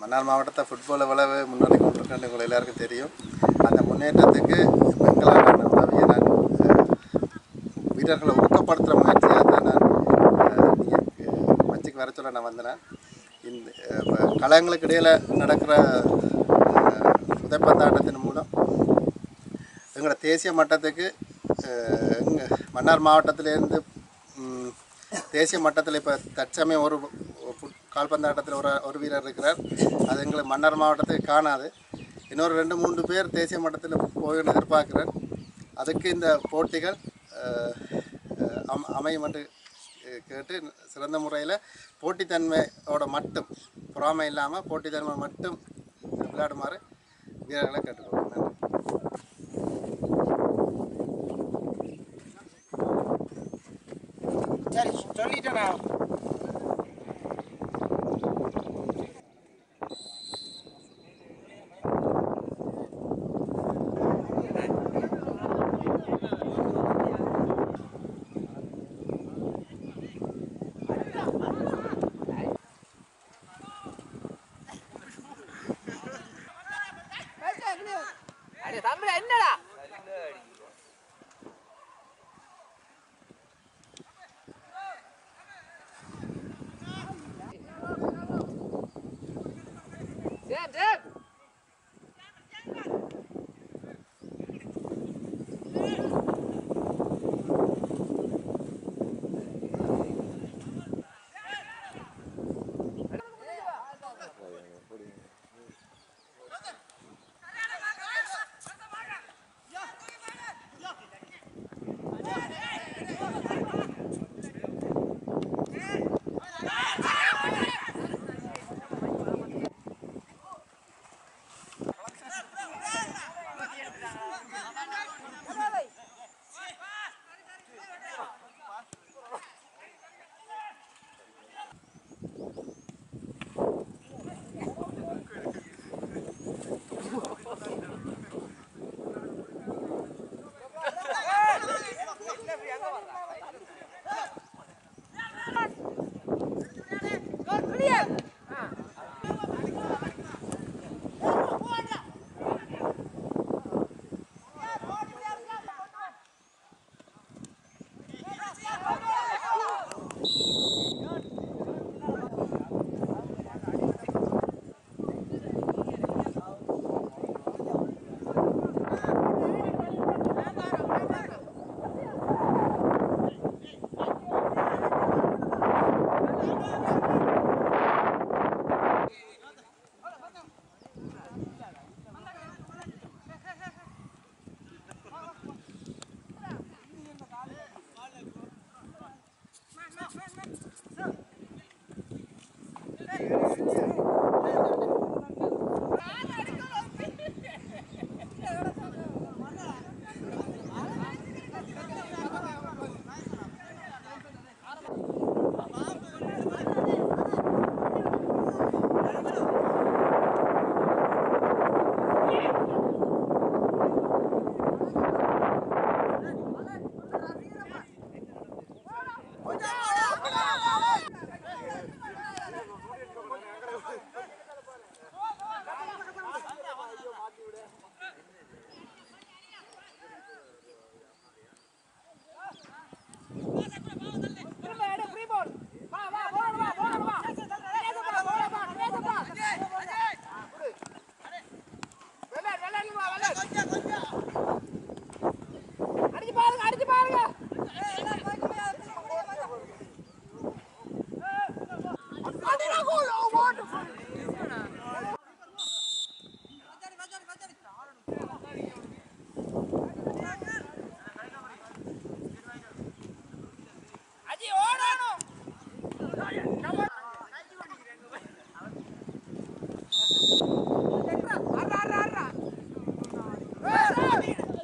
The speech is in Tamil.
மன்னார் மாவட்டத்தை ஃபுட்பால் எவ்வளவு முன்னேறி கொண்டிருக்கேன்னு உங்களுக்கு எல்லாருக்கும் தெரியும் அந்த முன்னேற்றத்துக்கு எங்களால் உதவியை நான் அஹ், வீரர்களை ஊக்கப்படுத்துகிற முயற்சியாக தான் நான் நீங்கள் மச்சுக்கு வர சொல்ல நான் வந்தேன் இந்த அஹ், இப்ப கலங்களுக்கு இடையில் நடக்கிற அஹ், உதைப்பந்தாட்டத்தின் மூலம் எங்களோட தேசிய மட்டத்துக்கு அஹ், எங்க மன்னார் மாவட்டத்திலேருந்து ம், தேசிய மட்டத்தில் இப்போ தற்சமயம் ஒரு ஃபுட்- கால்பந்தாட்டத்தில் ஒரு ஒரு வீரர் இருக்கிறார் அது எங்களுக்கு மன்னார் மாவட்டத்துக்கு காணாது இன்னொரு ரெண்டு மூன்று பேர் தேசிய மட்டத்தில் போகணும்னு எதிர்பார்க்குறேன் அதுக்கு இந்த போட்டிகள் அஹ், அஹ், அம் அமையும் என்று அஹ், கேட்டு சிறந்த முறையில் போட்டித்தன்மையோட மட்டும் பொறாமை இல்லாமல் போட்டித்தன்மை மட்டும் விளையாடுமாறு வீரர்களை கேட்டுக்கொள்கிறேன் நன்றி சரி சொல்லிட்டேன் நான் அடே தம்பி என்னடா சேம் சேம் அடிச்சு பாருங்க அடிச்சு பாருங்க அஜி ஓடணும் அர்ரா அர்ரா அர்ரா